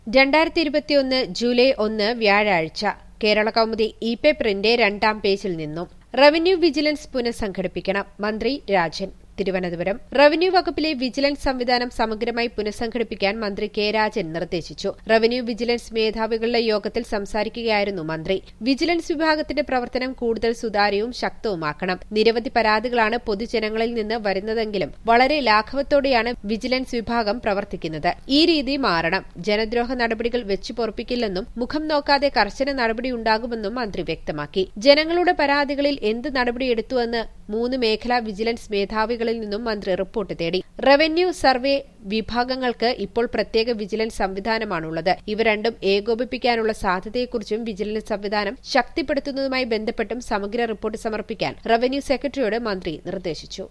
രണ്ടായിരത്തി ഇരുപത്തിയൊന്ന് ജൂലൈ ഒന്ന് വ്യാഴാഴ്ച കേരള കൗമുദി ഇ പേപ്പറിന്റെ രണ്ടാം പേജിൽ നിന്നും റവന്യൂ വിജിലൻസ് പുനഃസംഘടിപ്പിക്കണം മന്ത്രി രാജൻ തിരുവനന്തപുരം റവന്യൂ വകുപ്പിലെ വിജിലൻസ് സംവിധാനം സമഗ്രമായി പുനഃസംഘടിപ്പിക്കാൻ മന്ത്രി കെ രാജൻ നിർദ്ദേശിച്ചു റവന്യൂ വിജിലൻസ് മേധാവികളുടെ യോഗത്തിൽ സംസാരിക്കുകയായിരുന്നു മന്ത്രി വിജിലൻസ് വിഭാഗത്തിന്റെ പ്രവർത്തനം കൂടുതൽ സുതാര്യവും ശക്തവുമാക്കണം നിരവധി പരാതികളാണ് പൊതുജനങ്ങളിൽ നിന്ന് വരുന്നതെങ്കിലും വളരെ ലാഘവത്തോടെയാണ് വിജിലൻസ് വിഭാഗം പ്രവർത്തിക്കുന്നത് ഈ രീതി മാറണം ജനദ്രോഹ നടപടികൾ വെച്ചു പൊറപ്പിക്കില്ലെന്നും മുഖം നോക്കാതെ കർശന നടപടിയുണ്ടാകുമെന്നും മന്ത്രി വ്യക്തമാക്കി ജനങ്ങളുടെ പരാതികളിൽ എന്ത് നടപടിയെടുത്തുവെന്ന് മൂന്ന് മേഖലാ വിജിലൻസ് മേധാവികളിൽ നിന്നും മന്ത്രി റിപ്പോർട്ട് തേടി റവന്യൂ സർവേ വിഭാഗങ്ങൾക്ക് ഇപ്പോൾ പ്രത്യേക വിജിലൻസ് സംവിധാനമാണുള്ളത് ഇവ രണ്ടും ഏകോപിപ്പിക്കാനുള്ള സാധ്യതയെക്കുറിച്ചും വിജിലൻസ് സംവിധാനം ശക്തിപ്പെടുത്തുന്നതുമായി ബന്ധപ്പെട്ടും സമഗ്ര റിപ്പോർട്ട് സമർപ്പിക്കാൻ റവന്യൂ സെക്രട്ടറിയോട് മന്ത്രി നിർദ്ദേശിച്ചു